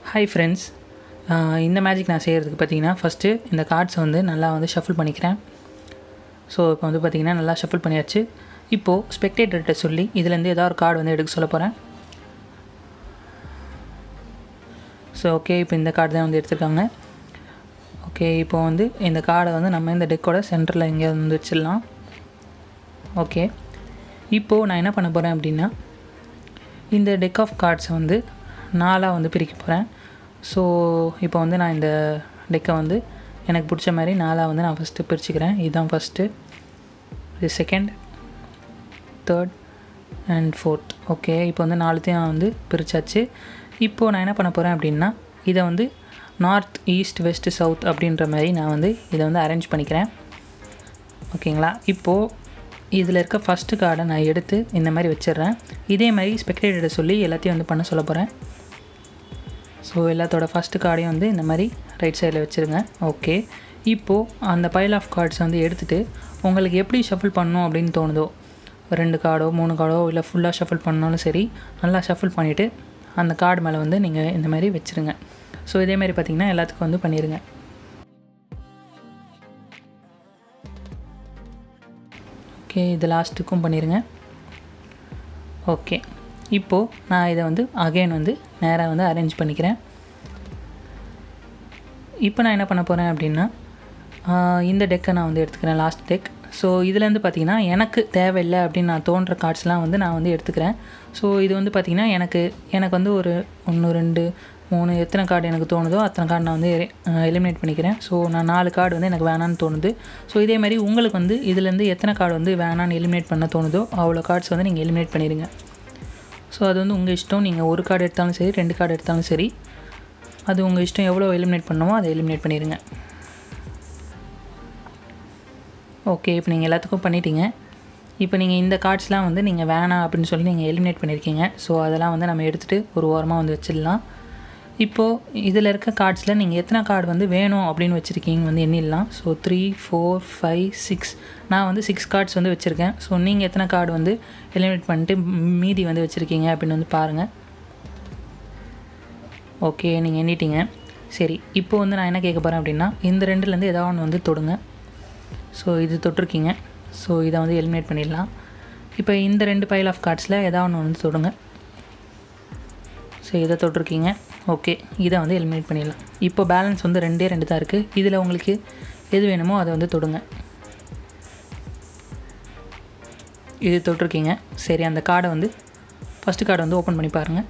hi friends இந்த magic நான் செய்கிறதுக்கு பார்த்தீங்கன்னா ஃபஸ்ட்டு இந்த கார்ட்ஸை வந்து நல்லா வந்து ஷஃபிள் பண்ணிக்கிறேன் ஸோ இப்போ வந்து பார்த்தீங்கன்னா நல்லா ஷஃபிள் பண்ணியாச்சு இப்போது ஸ்பெக்டேட்டர்கிட்ட சொல்லி இதுலேருந்து ஏதாவது ஒரு கார்டு வந்து எடுக்க சொல்ல போகிறேன் ஸோ ஓகே இப்போ இந்த கார்டு தான் வந்து எடுத்திருக்காங்க ஓகே இப்போ வந்து இந்த கார்டை வந்து நம்ம இந்த டெக்கோட சென்டரில் எங்கேயாவது வந்து வச்சிடலாம் ஓகே இப்போது நான் என்ன பண்ண போகிறேன் அப்படின்னா இந்த டெக் ஆஃப் கார்ட்ஸை வந்து நாலாக வந்து பிரிக்க போகிறேன் ஸோ இப்போ வந்து நான் இந்த டெக்கை வந்து எனக்கு பிடிச்ச மாதிரி நாலாக வந்து நான் ஃபஸ்ட்டு பிரிச்சுக்கிறேன் இதுதான் ஃபஸ்ட்டு இது second third and fourth okay இப்போ வந்து நாலுத்தையும் நான் வந்து பிரித்தாச்சு இப்போது நான் என்ன பண்ண போகிறேன் அப்படின்னா இதை வந்து நார்த் ஈஸ்ட் வெஸ்ட் சவுத் அப்படின்ற மாதிரி நான் வந்து இதை வந்து அரேஞ்ச் பண்ணிக்கிறேன் ஓகேங்களா இப்போது இதில் இருக்க ஃபஸ்ட்டு கார்டை நான் எடுத்து இந்த மாதிரி வச்சிடுறேன் இதே மாதிரி ஸ்பெக்டேட்டரை சொல்லி எல்லாத்தையும் வந்து பண்ண சொல்ல போகிறேன் ஸோ எல்லாத்தோட ஃபஸ்ட்டு கார்டையும் வந்து இந்த மாதிரி ரைட் சைடில் வச்சுருங்க ஓகே இப்போது அந்த பைல் ஆஃப் கார்ட்ஸ் வந்து எடுத்துகிட்டு உங்களுக்கு எப்படி ஷஃபிள் பண்ணணும் அப்படின்னு தோணுதோ ரெண்டு கார்டோ மூணு கார்டோ இல்லை ஃபுல்லாக ஷஃபிள் பண்ணாலும் சரி நல்லா ஷஃபிள் பண்ணிவிட்டு அந்த கார்டு மேலே வந்து நீங்கள் இந்த மாதிரி வச்சுருங்க ஸோ இதேமாரி பார்த்திங்கன்னா எல்லாத்துக்கும் வந்து பண்ணிடுங்க ஓகே இது லாஸ்ட்டுக்கும் பண்ணிடுங்க ஓகே இப்போது நான் இதை வந்து அகைன் வந்து நேராக வந்து அரேஞ்ச் பண்ணிக்கிறேன் இப்போ நான் என்ன பண்ண போகிறேன் அப்படின்னா இந்த டெக்கை நான் வந்து எடுத்துக்கிறேன் லாஸ்ட் டெக் ஸோ இதுலேருந்து பார்த்திங்கன்னா எனக்கு தேவையில்லை அப்படின்னு நான் தோன்ற கார்ட்ஸ்லாம் வந்து நான் வந்து எடுத்துக்கிறேன் ஸோ இது வந்து பார்த்திங்கன்னா எனக்கு எனக்கு வந்து ஒரு ஒன்று ரெண்டு மூணு எத்தனை கார்டு எனக்கு தோணுதோ அத்தனை கார்டு நான் வந்து எலிமினேட் பண்ணிக்கிறேன் ஸோ நான் நாலு கார்டு வந்து எனக்கு வேணான்னு தோணுது ஸோ இதே மாதிரி உங்களுக்கு வந்து இதுலேருந்து எத்தனை கார்டு வந்து வேணான்னு எலிமினேட் பண்ண தோணுதோ அவ்வளோ கார்ட்ஸ் வந்து நீங்கள் எலிமினேட் பண்ணிடுங்க ஸோ அது வந்து உங்கள் இஷ்டம் நீங்கள் ஒரு கார்டு எடுத்தாலும் சரி ரெண்டு கார்டு எடுத்தாலும் சரி அது உங்கள் இஷ்டம் எவ்வளோ எலிமினேட் பண்ணணுமோ அதை எலிமினேட் பண்ணிடுங்க ஓகே இப்போ நீங்கள் எல்லாத்துக்கும் பண்ணிட்டீங்க இப்போ நீங்கள் இந்த கார்ட்ஸ்லாம் வந்து நீங்கள் வேணாம் அப்படின்னு சொல்லி நீங்கள் எலிமினேட் பண்ணியிருக்கீங்க ஸோ அதெல்லாம் வந்து நம்ம எடுத்துகிட்டு ஒரு ஓரமாக வந்து வச்சிடலாம் இப்போது இதில் இருக்க கார்ட்ஸில் நீங்கள் எத்தனை கார்டு வந்து வேணும் அப்படின்னு வச்சுருக்கீங்க வந்து எண்ணிடலாம் so three four five six நான் வந்து சிக்ஸ் கார்ட்ஸ் வந்து வச்சுருக்கேன் ஸோ நீங்கள் எத்தனை கார்டு வந்து எலிமினேட் பண்ணிட்டு மீதி வந்து வச்சுருக்கீங்க அப்படின்னு வந்து பாருங்கள் ஓகே நீங்கள் எண்ணிட்டீங்க சரி இப்போ வந்து நான் என்ன கேட்க போகிறேன் அப்படின்னா இந்த ரெண்டுலேருந்து ஏதாவது ஒன்று வந்து தொடுங்க ஸோ இது தொட்டிருக்கீங்க ஸோ இதை வந்து எலிமினேட் பண்ணிடலாம் இப்போ இந்த ரெண்டு பைல் ஆஃப் கார்ட்ஸில் ஏதாவது ஒன்று வந்து தொடுங்க ஸோ இதை தொட்டிருக்கீங்க ஓகே இதை வந்து எலிமினேட் பண்ணிடலாம் இப்போ பேலன்ஸ் வந்து ரெண்டே ரெண்டு தான் இருக்குது இதில் உங்களுக்கு எது வேணுமோ அதை வந்து தொடுங்க இது தொட்டிருக்கீங்க சரி அந்த கார்டை வந்து ஃபஸ்ட்டு கார்டை வந்து ஓப்பன் பண்ணி பாருங்கள்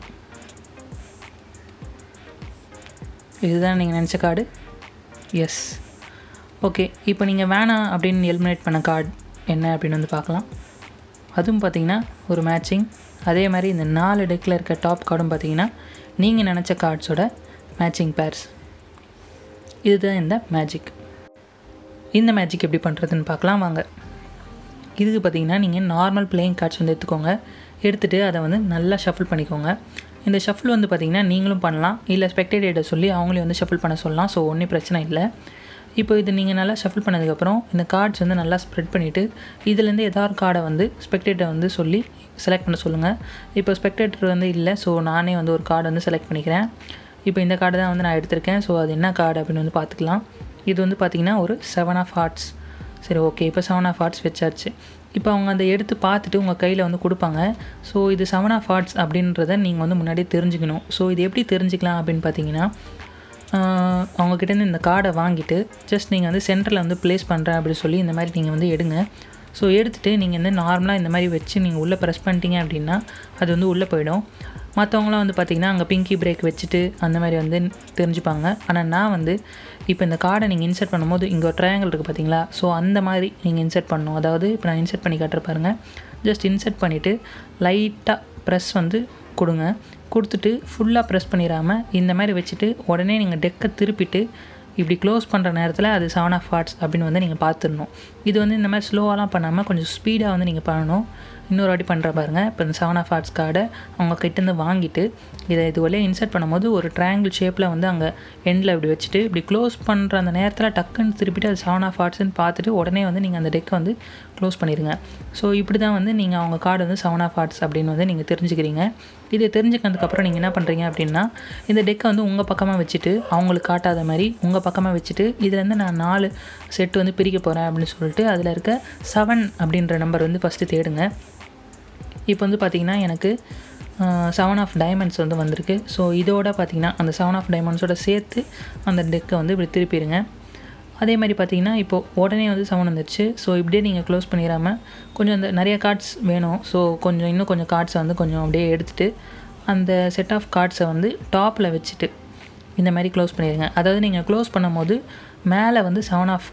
இதுதான் நீங்கள் நினச்ச கார்டு எஸ் ஓகே இப்போ நீங்கள் வேணாம் அப்படின்னு எலிமினேட் பண்ண கார்டு என்ன அப்படின்னு வந்து பார்க்கலாம் அதுவும் பார்த்தீங்கன்னா ஒரு மேட்சிங் அதே மாதிரி இந்த நாலு டெக்கில் இருக்க டாப் கார்டும் பார்த்தீங்கன்னா நீங்கள் நினச்ச கார்ட்ஸோட மேட்சிங் பேர்ஸ் இதுதான் இந்த மேஜிக் இந்த மேஜிக் எப்படி பண்ணுறதுன்னு பார்க்கலாம் வாங்க இதுக்கு பார்த்தீங்கன்னா நீங்கள் நார்மல் பிளேயிங் கார்ட்ஸ் வந்து எடுத்துக்கோங்க எடுத்துகிட்டு அதை வந்து நல்லா ஷஃபிள் பண்ணிக்கோங்க இந்த ஷஃபிள் வந்து பார்த்திங்கன்னா நீங்களும் பண்ணலாம் இல்லை ஸ்பெக்டேட்டர்கிட்ட சொல்லி அவங்களே வந்து ஷஃபிள் பண்ண சொல்லலாம் ஸோ ஒன்றும் பிரச்சனை இல்லை இப்போ இது நீங்கள் நல்லா ஷஃபிள் பண்ணதுக்கப்புறம் இந்த கார்ட்ஸ் வந்து நல்லா ஸ்ப்ரெட் பண்ணிவிட்டு இதுலேருந்து ஏதாவது கார்டை வந்து ஸ்பெக்டேட்டர் வந்து சொல்லி செலக்ட் பண்ண சொல்லுங்கள் இப்போ ஸ்பெக்டேட்டர் வந்து இல்லை ஸோ நானே வந்து ஒரு கார்டு வந்து செலக்ட் பண்ணிக்கிறேன் இப்போ இந்த கார்டு தான் வந்து நான் எடுத்திருக்கேன் ஸோ அது என்ன கார்டு அப்படின்னு வந்து பார்த்துக்கலாம் இது வந்து பார்த்திங்கன்னா ஒரு செவன் ஆஃப் ஹார்ட்ஸ் சரி ஓகே இப்போ செவன் ஆஃப் ஹார்ட்ஸ் வச்சாச்சு இப்போ அவங்க அதை எடுத்து பார்த்துட்டு உங்கள் கையில் வந்து கொடுப்பாங்க ஸோ இது செவன் ஆஃப் ஹார்ட்ஸ் அப்படின்றத நீங்கள் வந்து முன்னாடியே தெரிஞ்சுக்கணும் ஸோ இது எப்படி தெரிஞ்சுக்கலாம் அப்படின்னு பார்த்தீங்கன்னா அவங்கக்கிட்டேருந்து இந்த கார்டை வாங்கிட்டு ஜஸ்ட் நீங்கள் வந்து சென்டரில் வந்து ப்ளேஸ் பண்ணுறேன் அப்படின்னு சொல்லி இந்த மாதிரி நீங்கள் வந்து எடுங்க ஸோ எடுத்துகிட்டு நீங்கள் வந்து நார்மலாக இந்த மாதிரி வச்சு நீங்கள் உள்ளே ப்ரெஸ் பண்ணிட்டீங்க அப்படின்னா அது வந்து உள்ளே போயிடும் மற்றவங்களாம் வந்து பார்த்திங்கன்னா அங்கே பிங்கி பிரேக் வச்சுட்டு அந்த மாதிரி வந்து தெரிஞ்சுப்பாங்க ஆனால் நான் வந்து இப்போ இந்த கார்டை நீங்கள் இன்சர்ட் பண்ணும்போது இங்கே ஒரு ட்ரையாங்கிள் இருக்குது பார்த்தீங்களா ஸோ அந்த மாதிரி நீங்கள் இன்சர்ட் பண்ணணும் அதாவது இப்போ நான் இன்சர்ட் பண்ணி காட்டுற பாருங்கள் ஜஸ்ட் இன்சர்ட் பண்ணிவிட்டு லைட்டாக ப்ரெஸ் வந்து கொடுங்க கொடுத்துட்டு ஃபுல்லாக ப்ரெஸ் பண்ணிடாமல் இந்த மாதிரி வச்சுட்டு உடனே நீங்கள் டெக்கை திருப்பிட்டு இப்படி க்ளோஸ் பண்ணுற நேரத்தில் அது செவன் ஆஃப் ஹார்ட்ஸ் அப்படின்னு வந்து நீங்கள் பார்த்துடணும் இது வந்து இந்த மாதிரி ஸ்லோவாலாம் பண்ணாமல் கொஞ்சம் ஸ்பீடாக வந்து நீங்கள் பண்ணணும் இன்னொரு வாட்டி பண்ணுற பாருங்கள் இப்போ இந்த செவன் ஆஃப் ஹார்ட்ஸ் கார்டை அவங்க கிட்டேருந்து வாங்கிட்டு இதை இது வழியாக இன்சர்ட் பண்ணும்போது ஒரு ட்ரையாங்கிள் ஷேப்பில் வந்து அங்கே எண்டில் இப்படி வச்சுட்டு இப்படி க்ளோஸ் பண்ணுற அந்த நேரத்தில் டக்குன்னு திருப்பிட்டு அது செவன் ஆஃப் ஹார்ட்ஸ்னு பார்த்துட்டு உடனே வந்து நீங்கள் அந்த டெக்கை வந்து க்ளோஸ் பண்ணிடுங்க ஸோ இப்படி தான் வந்து நீங்கள் அவங்க கார்டு வந்து செவன் ஆஃப் ஹார்ட்ஸ் அப்படின்னு வந்து நீங்கள் தெரிஞ்சுக்கிறீங்க இது தெரிஞ்சுக்கிறதுக்கப்புறம் நீங்கள் என்ன பண்ணுறீங்க அப்படின்னா இந்த டெக்கை வந்து உங்கள் பக்கமாக வச்சுட்டு அவங்களுக்கு காட்டாத மாதிரி உங்கள் பக்கமாக வச்சுட்டு இதுலேருந்து நான் நாலு செட்டு வந்து பிரிக்க போகிறேன் அப்படின்னு சொல்லிட்டு அதில் இருக்க செவன் அப்படின்ற நம்பர் வந்து ஃபஸ்ட்டு தேடுங்க இப்போ வந்து பார்த்திங்கன்னா எனக்கு செவன் ஆஃப் டைமண்ட்ஸ் வந்து வந்திருக்கு ஸோ இதோட பார்த்திங்கன்னா அந்த செவன் ஆஃப் டைமண்ட்ஸோட சேர்த்து அந்த டெக்கை வந்து இப்படி திருப்பிடுங்க அதே மாதிரி பார்த்தீங்கன்னா இப்போது உடனே வந்து செவன் வந்துருச்சு ஸோ இப்படியே நீங்கள் க்ளோஸ் பண்ணிடாமல் கொஞ்சம் அந்த நிறைய கார்ட்ஸ் வேணும் ஸோ கொஞ்சம் இன்னும் கொஞ்சம் கார்ட்ஸை வந்து கொஞ்சம் அப்படியே எடுத்துகிட்டு அந்த செட் ஆஃப் கார்ட்ஸை வந்து டாப்பில் வச்சுட்டு இந்த மாதிரி க்ளோஸ் பண்ணிடுங்க அதாவது நீங்கள் க்ளோஸ் பண்ணும்போது மேலே வந்து செவன் ஆஃப்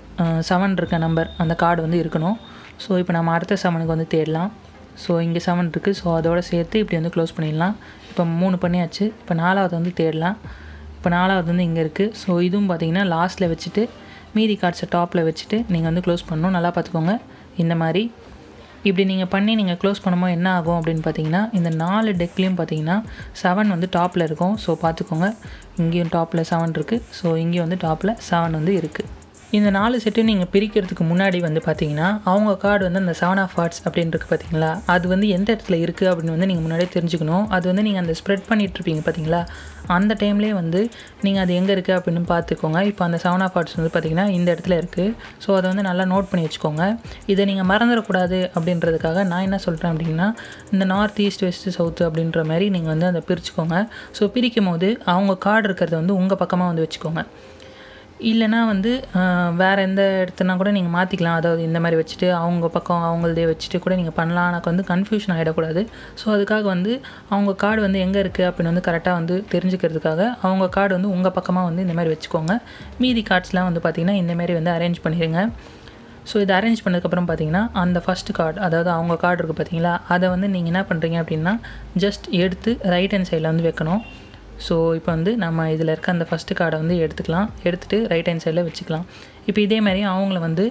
செவன் இருக்க நம்பர் அந்த கார்டு வந்து இருக்கணும் ஸோ இப்போ நம்ம அடுத்த செவனுக்கு வந்து தேடலாம் ஸோ இங்கே செவன் இருக்குது ஸோ அதோட சேர்த்து இப்படி வந்து க்ளோஸ் பண்ணிடலாம் இப்போ மூணு பண்ணியாச்சு இப்போ நாலாவது வந்து தேடலாம் இப்போ நாலாவது வந்து இங்கே இருக்குது ஸோ இதுவும் பார்த்தீங்கன்னா லாஸ்ட்டில் வச்சுட்டு மீதி கார்ட்ஸை டாப்பில் வச்சுட்டு நீங்கள் வந்து க்ளோஸ் பண்ணணும் நல்லா பார்த்துக்கோங்க இந்த மாதிரி இப்படி நீங்கள் பண்ணி நீங்கள் க்ளோஸ் பண்ணும்போது என்ன ஆகும் அப்படின்னு பார்த்தீங்கன்னா இந்த நாலு டெக்லேயும் பார்த்தீங்கன்னா செவன் வந்து டாப்பில் இருக்கும் ஸோ பார்த்துக்கோங்க இங்கேயும் டாப்பில் செவன் இருக்குது ஸோ இங்கேயும் வந்து டாப்பில் செவன் வந்து இருக்குது இந்த நாலு செட்டையும் நீங்கள் பிரிக்கிறதுக்கு முன்னாடி வந்து பார்த்தீங்கன்னா அவங்க கார்டு வந்து அந்த செவன் ஆஃப் ஹார்ட்ஸ் அப்படின்னு இருக்குது பார்த்தீங்களா அது வந்து எந்த இடத்துல இருக்குது அப்படின்னு வந்து நீங்கள் முன்னாடியே தெரிஞ்சுக்கணும் அது வந்து நீங்கள் அந்த ஸ்ப்ரெட் பண்ணிகிட்ருப்பீங்க பார்த்தீங்களா அந்த டைம்லேயே வந்து நீங்கள் அது எங்கே இருக்குது அப்படின்னு பார்த்துக்கோங்க இப்போ அந்த செவன் ஆஃப் ஹார்ட்ஸ் வந்து பார்த்திங்கன்னா இந்த இடத்துல இருக்குது ஸோ அதை வந்து நல்லா நோட் பண்ணி வச்சுக்கோங்க இதை நீங்கள் மறந்துடக்கூடாது அப்படின்றதுக்காக நான் என்ன சொல்கிறேன் அப்படின்னா இந்த நார்த் ஈஸ்ட் வெஸ்ட் சவுத் அப்படின்ற மாதிரி நீங்கள் வந்து அதை பிரிச்சுக்கோங்க ஸோ பிரிக்கும் போது அவங்க கார்டு இருக்கிறத வந்து உங்கள் பக்கமாக வந்து வச்சுக்கோங்க இல்லைனா வந்து வேறு எந்த இடத்துனா கூட நீங்கள் மாற்றிக்கலாம் அதாவது இந்த மாதிரி வச்சுட்டு அவங்க பக்கம் அவங்களதே வச்சுட்டு கூட நீங்கள் பண்ணலாம் எனக்கு வந்து கன்ஃபியூஷன் ஆகிடக்கூடாது ஸோ அதுக்காக வந்து அவங்க கார்டு வந்து எங்கே இருக்குது அப்படின்னு வந்து கரெக்டாக வந்து தெரிஞ்சுக்கிறதுக்காக அவங்க கார்டு வந்து உங்கள் பக்கமாக வந்து இந்த மாதிரி வச்சுக்கோங்க மீதி கார்ட்ஸ்லாம் வந்து பார்த்திங்கன்னா இந்தமாரி வந்து அரேஞ்ச் பண்ணிடுங்க ஸோ இதை அரேஞ்ச் பண்ணதுக்கப்புறம் பார்த்தீங்கன்னா அந்த ஃபஸ்ட் கார்டு அதாவது அவங்க கார்டு இருக்குது பார்த்தீங்களா அதை வந்து நீங்கள் என்ன பண்ணுறீங்க அப்படின்னா ஜஸ்ட் எடுத்து ரைட் ஹேண்ட் சைடில் வந்து வைக்கணும் ஸோ இப்போ வந்து நம்ம இதில் இருக்க அந்த ஃபஸ்ட்டு கார்டை வந்து எடுத்துக்கலாம் எடுத்துகிட்டு ரைட் ஹேண்ட் சைடில் வச்சுக்கலாம் இப்போ இதே மாதிரி அவங்கள வந்து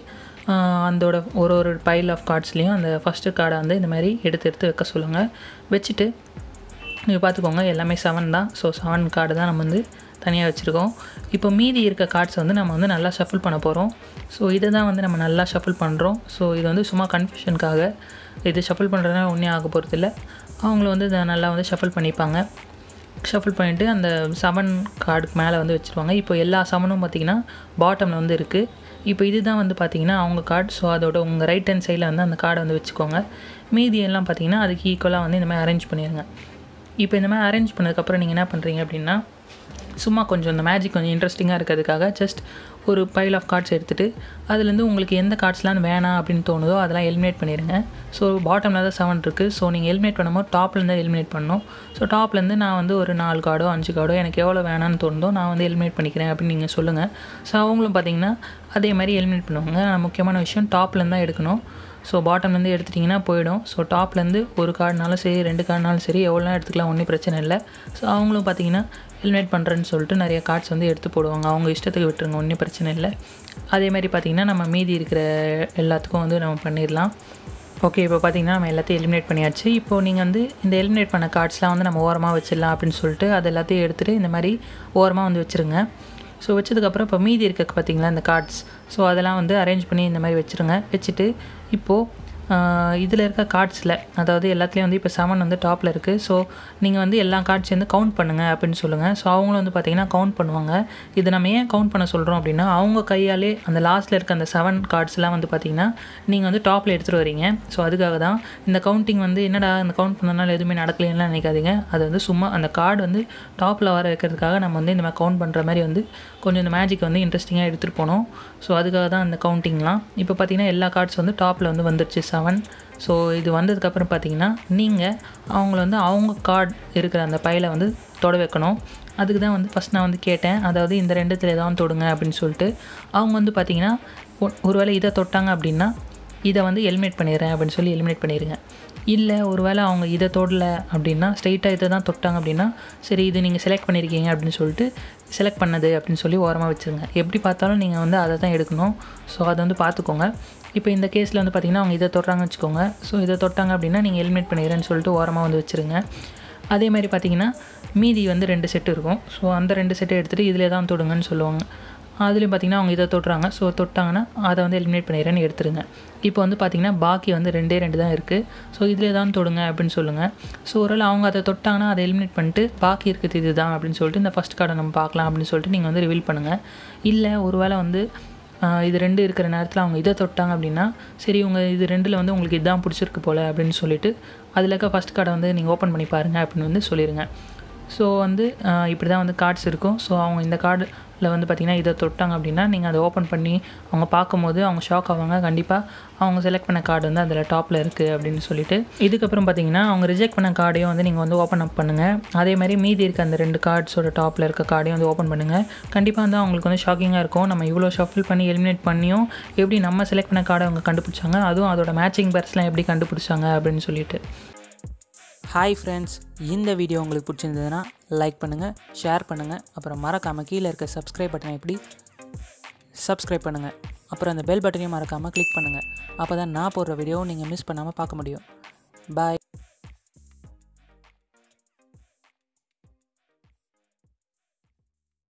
அதோட ஒரு ஒரு பைல் ஆஃப் கார்ட்ஸ்லேயும் அந்த ஃபஸ்ட்டு கார்டை வந்து இந்த மாதிரி எடுத்து எடுத்து வைக்க சொல்லுங்கள் வச்சுட்டு நீங்கள் பார்த்துக்கோங்க எல்லாமே செவன் தான் ஸோ செவன் கார்டு தான் நம்ம வந்து தனியாக வச்சுருக்கோம் இப்போ மீதி இருக்க கார்ட்ஸை வந்து நம்ம வந்து நல்லா ஷஃபிள் பண்ண போகிறோம் ஸோ இதை தான் வந்து நம்ம நல்லா ஷஃபிள் பண்ணுறோம் ஸோ இது வந்து சும்மா கன்ஃபியூஷனுக்காக இது ஷஃபிள் பண்ணுறதுனால ஒன்றே ஆக போகிறது இல்லை அவங்கள வந்து இதை நல்லா வந்து ஷஃபிள் பண்ணிப்பாங்க ஷஃபிள் பண்ணிவிட்டு அந்த செவன் கார்டுக்கு மேலே வந்து வச்சுருவாங்க இப்போ எல்லா செவனும் பார்த்திங்கன்னா பாட்டமில் வந்து இருக்குது இப்போ இதுதான் வந்து பார்த்திங்கன்னா அவங்க கார்டு ஸோ அதோட உங்கள் ரைட் ஹேண்ட் சைடில் வந்து அந்த கார்டை வந்து வச்சுக்கோங்க மீதி எல்லாம் பார்த்திங்கன்னா அதுக்கு ஈக்குவலாக வந்து இந்த மாதிரி அரேஞ்ச் பண்ணிடுங்க இப்போ இந்த மாதிரி அரேஞ்ச் பண்ணதுக்கப்புறம் நீங்கள் என்ன பண்ணுறீங்க அப்படின்னா சும்மா கொஞ்சம் இந்த மேஜிக் கொஞ்சம் இன்ட்ரெஸ்டிங்காக இருக்கிறதுக்காக ஜஸ்ட் ஒரு பைல் ஆஃப் கார்ட்ஸ் எடுத்துகிட்டு அதுலேருந்து உங்களுக்கு எந்த கார்ட்ஸ்லாம் வேணாம் அப்படின்னு தோணுதோ அதெல்லாம் எலிமினேட் பண்ணிடுங்க ஸோ பாட்டமில் தான் செவன் இருக்குது ஸோ நீங்கள் எலிமினேட் பண்ணும்போது டாப்லேருந்து எலிமினேட் பண்ணணும் ஸோ டாப்லேருந்து நான் வந்து ஒரு நாலு கார்டோ அஞ்சு கார்டோ எனக்கு எவ்வளோ வேணான்னு தோணுதோ நான் வந்து எலிமினேட் பண்ணிக்கிறேன் அப்படின்னு நீங்கள் சொல்லுங்கள் ஸோ அவங்களும் பார்த்தீங்கன்னா அதே மாதிரி எலிமினேட் பண்ணுவாங்க ஆனால் முக்கியமான விஷயம் டாப்லேருந்து தான் எடுக்கணும் ஸோ பாட்டம்லேருந்து எடுத்துட்டிங்கன்னா போயிடும் ஸோ டாப்லேருந்து ஒரு கார்டுனாலும் சரி ரெண்டு கார்டுனாலும் சரி எவ்வளோனா எடுத்துக்கலாம் ஒன்றும் பிரச்சனை இல்லை ஸோ அவங்களும் பார்த்தீங்கன்னா எலிமினேட் பண்ணுறேன்னு சொல்லிட்டு நிறைய கார்ட்ஸ் வந்து எடுத்து போடுவாங்க அவங்க இஷ்டத்துக்கு விட்டுருங்க ஒன்றும் பிரச்சனை இல்லை அதே மாதிரி பார்த்திங்கன்னா நம்ம மீதி இருக்கிற எல்லாத்துக்கும் வந்து நம்ம பண்ணிடலாம் ஓகே இப்போ பார்த்தீங்கன்னா நம்ம எல்லாத்தையும் எலிமினேட் பண்ணியாச்சு இப்போது நீங்கள் வந்து இந்த எலிமினேட் பண்ண கார்ட்ஸ்லாம் வந்து நம்ம ஓரமாக வச்சிடலாம் அப்படின்னு சொல்லிட்டு அது எல்லாத்தையும் எடுத்துகிட்டு இந்த மாதிரி ஓரமாக வந்து வச்சுருங்க ஸோ வச்சதுக்கப்புறம் இப்போ மீதி இருக்க பார்த்தீங்களா இந்த கார்ட்ஸ் ஸோ அதெல்லாம் வந்து அரேஞ்ச் பண்ணி இந்த மாதிரி வச்சுருங்க வச்சுட்டு இப்போது இதில் இருக்க கார்ட்ஸில் அதாவது எல்லாத்துலேயும் வந்து இப்போ செவன் வந்து டாப்பில் இருக்குது ஸோ நீங்கள் வந்து எல்லா கார்ட்ஸ் வந்து கவுண்ட் பண்ணுங்கள் அப்படின்னு சொல்லுங்கள் ஸோ அவங்களும் வந்து பார்த்திங்கன்னா கவுண்ட் பண்ணுவாங்க இது நம்ம ஏன் கவுண்ட் பண்ண சொல்கிறோம் அப்படின்னா அவங்க கையாலே அந்த லாஸ்ட்டில் இருக்க அந்த செவன் கார்ட்ஸ்லாம் வந்து பார்த்திங்கன்னா நீங்கள் வந்து டாப்பில் எடுத்துகிட்டு வரீங்க ஸோ அதுக்காக தான் இந்த கவுண்டிங் வந்து என்னடா இந்த கவுண்ட் பண்ணனால எதுவுமே நடக்கலைன்னா நினைக்காதீங்க அது வந்து சும்மா அந்த கார்டு வந்து டாப்பில் வர வைக்கிறதுக்காக நம்ம வந்து இந்த மாதிரி கவுண்ட் பண்ணுற மாதிரி வந்து கொஞ்சம் இந்த மேஜிக் வந்து இன்ட்ரெஸ்டிங்காக எடுத்துகிட்டு போனோம் ஸோ அதுக்காக தான் அந்த கவுண்டிங்லாம் இப்போ பார்த்திங்கன்னா எல்லா கார்ட்ஸ் வந்து டாப்பில் வந்து வந்துருச்சு செவன் ஸோ இது வந்ததுக்கப்புறம் பார்த்தீங்கன்னா நீங்கள் அவங்கள வந்து அவங்க கார்டு இருக்கிற அந்த பையில வந்து தொட வைக்கணும் அதுக்கு தான் வந்து ஃபஸ்ட் நான் வந்து கேட்டேன் அதாவது இந்த ரெண்டுத்தில் ஏதாவது தொடுங்க அப்படின்னு சொல்லிட்டு அவங்க வந்து பார்த்தீங்கன்னா ஒருவேளை இதை தொட்டாங்க அப்படின்னா இதை வந்து எலிமினேட் பண்ணிடுறேன் அப்படின்னு சொல்லி எலிமினேட் பண்ணிடுங்க இல்லை ஒருவேளை அவங்க இதை தொடல அப்படின்னா ஸ்ட்ரைட்டாக இதை தான் தொட்டாங்க அப்படின்னா சரி இது நீங்கள் செலக்ட் பண்ணியிருக்கீங்க அப்படின்னு சொல்லிட்டு செலக்ட் பண்ணது அப்படின்னு சொல்லி ஓரமாக வச்சுருங்க எப்படி பார்த்தாலும் நீங்கள் வந்து அதை தான் எடுக்கணும் ஸோ அதை வந்து பார்த்துக்கோங்க இப்போ இந்த கேஸில் வந்து பார்த்திங்கன்னா அவங்க இதை தொடுறாங்கன்னு வச்சுக்கோங்க ஸோ இதை தொட்டாங்க அப்படின்னா நீங்கள் எலிமினேட் பண்ணிடுறேன்னு சொல்லிட்டு ஓரமாக வந்து வச்சுருங்க அதே மாதிரி பார்த்தீங்கன்னா மீதி வந்து ரெண்டு செட்டு இருக்கும் ஸோ அந்த ரெண்டு செட்டை எடுத்துகிட்டு இதிலே தான் தொடுங்கன்னு சொல்லுவாங்க அதுலேயும் பார்த்தீங்கன்னா அவங்க இதை தொட்டுறாங்க ஸோ தொட்டாங்கன்னா அதை வந்து எலிமினேட் பண்ணிடுறேன்னு எடுத்துருங்க இப்போ வந்து பார்த்தீங்கன்னா பாக்கி வந்து ரெண்டே ரெண்டு தான் இருக்குது ஸோ இதிலே தான் தொடுங்க அப்படின்னு சொல்லுங்கள் ஸோ ஒருவேளை அவங்க அதை தொட்டாங்கன்னா அதை எலிமினேட் பண்ணிட்டு பாக்கி இருக்குது இது தான் அப்படின்னு சொல்லிட்டு இந்த ஃபஸ்ட் கார்டை நம்ம பார்க்கலாம் அப்படின்னு சொல்லிட்டு நீங்கள் வந்து ரிவீல் பண்ணுங்கள் இல்லை ஒருவேளை வந்து ஆஹ் இது ரெண்டு இருக்கிற நேரத்தில் அவங்க இதை தொட்டாங்க அப்படின்னா சரி உங்கள் இது ரெண்டில் வந்து உங்களுக்கு இதுதான் பிடிச்சிருக்கு போல் அப்படின்னு சொல்லிட்டு அதில் இருக்க ஃபஸ்ட் கார்டை வந்து நீங்கள் ஓப்பன் பண்ணி பாருங்கள் அப்படின்னு வந்து சொல்லிடுங்க ஸோ வந்து ஆஹ் இப்படி தான் வந்து கார்ட்ஸ் இருக்கும் ஸோ அவங்க இந்த கார்டில் வந்து பார்த்திங்கன்னா இதை தொட்டாங்க அப்படின்னா நீங்கள் அதை ஓப்பன் பண்ணி அவங்க பார்க்கும்போது அவங்க ஷாக் ஆவாங்க கண்டிப்பாக அவங்க செலக்ட் பண்ண கார்டு வந்து அதில் டாப்பில் இருக்குது அப்படின்னு சொல்லிட்டு இதுக்கப்புறம் பார்த்தீங்கன்னா அவங்க ரிஜெக்ட் பண்ண கார்டையும் வந்து நீங்கள் வந்து ஓப்பன் அப் பண்ணுங்கள் அதே மாதிரி மீதி இருக்க அந்த ரெண்டு கார்ட்ஸோட டாப்பில் இருக்க கார்டையும் வந்து ஓப்பன் பண்ணுங்கள் கண்டிப்பாக வந்து அவங்களுக்கு வந்து ஷாக்கிங்காக இருக்கும் நம்ம இவ்வளோ ஷஃபில் பண்ணி எலிமினேட் பண்ணியும் எப்படி நம்ம செலக்ட் பண்ண கார்டை அவங்க கண்டுபிடிச்சாங்க அதுவும் அதோட மேட்சிங் பேர்ஸ்லாம் எப்படி கண்டுபிடிச்சாங்க அப்படின்னு சொல்லிட்டு ஹாய் ஃப்ரெண்ட்ஸ் இந்த வீடியோ உங்களுக்கு பிடிச்சிருந்ததுன்னா லைக் பண்ணுங்கள் ஷேர் பண்ணுங்கள் அப்புறம் மறக்காமல் கீழே இருக்க சப்ஸ்கிரைப் பட்டனை எப்படி சப்ஸ்கிரைப் பண்ணுங்கள் அப்புறம் அந்த பெல் பட்டனையும் மறக்காமல் கிளிக் பண்ணுங்கள் அப்போ தான் நான் போடுற வீடியோவை நீங்கள் மிஸ் பண்ணாமல் பார்க்க முடியும் பாய்